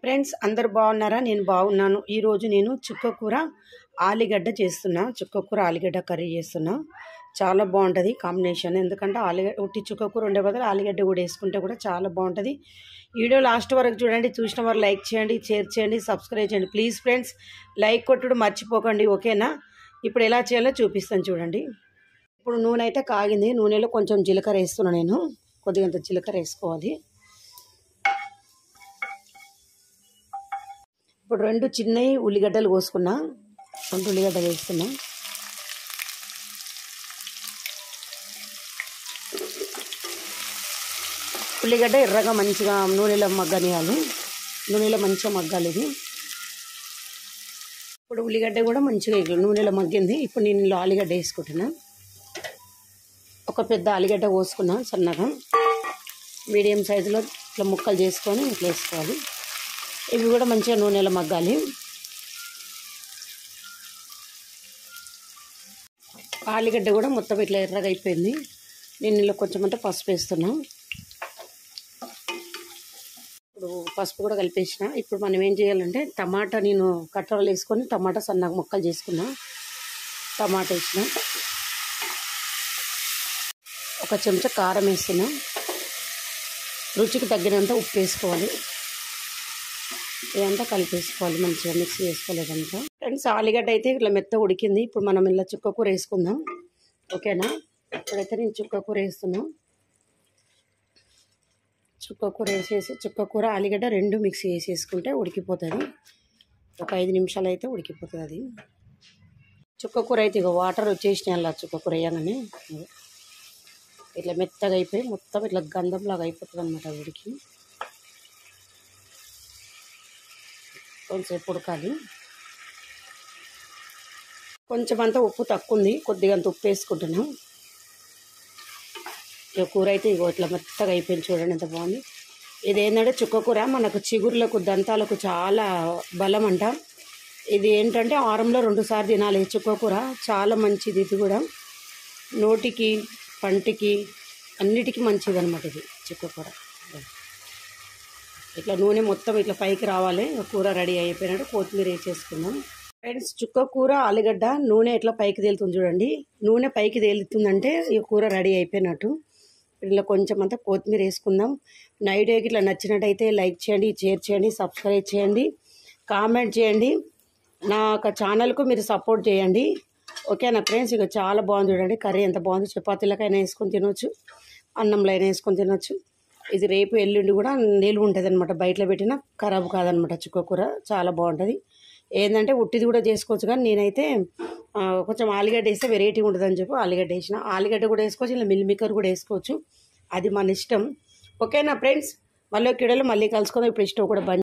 friends అందరు బాగున్నారా నేను బాగున్నాను ఈరోజు నేను చుక్క కూర ఆలుగడ్డ చేస్తున్నా చుక్క కూర ఆలుగడ్డ కర్రీ చేస్తున్నా చాలా బాగుంటుంది కాంబినేషన్ ఎందుకంటే ఆలుగడ్డ ఉట్టి చుక్క కూర ఉండే బదులు ఆలుగడ్డ కూడా వేసుకుంటే కూడా చాలా బాగుంటుంది వీడియో లాస్ట్ వరకు చూడండి చూసిన వారు లైక్ చేయండి షేర్ చేయండి సబ్స్క్రైబ్ చేయండి ప్లీజ్ ఫ్రెండ్స్ లైక్ కొట్టుడు మర్చిపోకండి ఓకేనా ఇప్పుడు ఎలా చేయాలో చూపిస్తాను చూడండి ఇప్పుడు నూనె అయితే కాగింది నూనెలో కొంచెం జీలకర్ర వేస్తున్నాను నేను కొద్దిగంత జీలకర్ర వేసుకోవాలి ఇప్పుడు రెండు చిన్నవి ఉల్లిగడ్డలు కోసుకున్నా రెండు ఉల్లిగడ్డలు వేస్తున్నా ఉల్లిగడ్డ ఎర్రగా మంచిగా నూనెలో మగ్గనియాలి నూనెలో మంచిగా మగ్గాలి ఇది ఇప్పుడు ఉల్లిగడ్డ కూడా మంచిగా ఇట్లా నూనెలో మగ్గింది ఇప్పుడు నేను ఇందులో ఆలుగడ్డ వేసుకుంటున్నా ఒక పెద్ద ఆలుగడ్డ కోసుకున్నా సన్నగా మీడియం సైజులో ఇట్లా ముక్కలు చేసుకొని ఇట్లా వేసుకోవాలి ఇవి కూడా మంచిగా నూనెలో మగ్గాలి ఆలుగడ్డ కూడా మొత్తం ఇట్లా ఎర్రగా అయిపోయింది నేను ఇందులో కొంచెం అంటే పసుపు వేస్తున్నా ఇప్పుడు పసుపు కూడా కలిపేసిన ఇప్పుడు మనం ఏం చేయాలంటే టమాటా నేను కట్టరలు వేసుకొని టమాటా సన్నగా ముక్కలు చేసుకున్నా టమాటా వేసిన ఒక చెంచా కారం వేస్తున్నా రుచికి తగ్గినంత ఉప్పు వేసుకోవాలి ఇదంతా కలిపేసుకోవాలి మంచిగా మిక్స్ చేసుకోవాలి ఇదంతా ఫ్రెండ్స్ ఆలుగడ్డ అయితే ఇట్లా మెత్త ఉడికింది ఇప్పుడు మనం ఇలా చుక్క కూర వేసుకుందాం ఓకేనా ఇప్పుడైతే నేను చుక్క కూర వేస్తున్నా చుక్క కూర వేసేసి చుక్క కూర ఆలుగడ్డ రెండు మిక్స్ వేసేసుకుంటే ఉడికిపోతుంది ఒక ఐదు నిమిషాలు అయితే ఉడికిపోతుంది అది చుక్క కూర అయితే ఇక వాటర్ వచ్చేసినాయి అలా చుక్క కూర వేయగానే ఇట్లా మెత్తగా అయిపోయి మొత్తం ఇట్లా గంధంలాగా అయిపోతుంది అనమాట ఉడికి కొంచెంసేపు ఉడకాలి కొంచెం అంతా ఉప్పు తక్కువ ఉంది కొద్దిగా అంత ఉప్పు వేసుకుంటున్నాం ఇక కూర అయితే ఇగో ఇట్లా మెత్తగా అయిపోయింది చూడండి ఎంత బాగుంది ఇది ఏంటంటే చుక్క కూర మనకు చిగుర్లకు దంతాలకు చాలా బలం అంట ఇది ఏంటంటే ఆరంలో రెండు సార్లు తినాలి ఈ చుక్క కూర చాలా మంచిది ఇది కూడా నోటికి పంటికి అన్నిటికీ మంచిది అనమాట ఇది చుక్క కూర ఇట్లా నూనె మొత్తం ఇట్లా పైకి రావాలి కూర రెడీ అయిపోయినట్టు కొత్తిమీర వేసేసుకుందాం ఫ్రెండ్స్ చుక్క కూర ఆలుగడ్డ నూనె ఇట్లా పైకి తేలుతుంది చూడండి నూనె పైకి తేలుతుందంటే ఈ కూర రెడీ అయిపోయినట్టు ఇలా కొంచెం అంతా కొత్తిమీర వేసుకుందాం నైట్ ఇట్లా నచ్చినట్టయితే లైక్ చేయండి షేర్ చేయండి సబ్స్క్రైబ్ చేయండి కామెంట్ చేయండి నా యొక్క ఛానల్కు మీరు సపోర్ట్ చేయండి ఓకేనా ఫ్రెండ్స్ ఇక చాలా బాగుంది చూడండి కర్రీ ఎంత బాగుంది చపాతీలకైనా వేసుకొని తినొచ్చు అన్నంలో అయినా వేసుకొని తినొచ్చు ఇది రేపు ఎల్లుండి కూడా నిలువ ఉంటుంది అనమాట బయటలో పెట్టినా ఖరాబ్ కాదనమాట చుక్క కూర చాలా బాగుంటుంది ఏంటంటే ఉట్టిది కూడా చేసుకోవచ్చు కానీ నేనైతే ఆ, కొంచెం ఆలుగడ్డ వేస్తే వెరైటీ ఉంటుంది అని చెప్పి ఆలుగడ్డ వేసిన ఆలుగడ్డ కూడా వేసుకోవచ్చు ఇలా మిల్ మిక్కర్ కూడా వేసుకోవచ్చు అది మన ఇష్టం ఓకేనా ఫ్రెండ్స్ మళ్ళీ కిడలు మళ్ళీ కలుసుకుందాం ఇప్పుడు ఇష్టం కూడా బంద్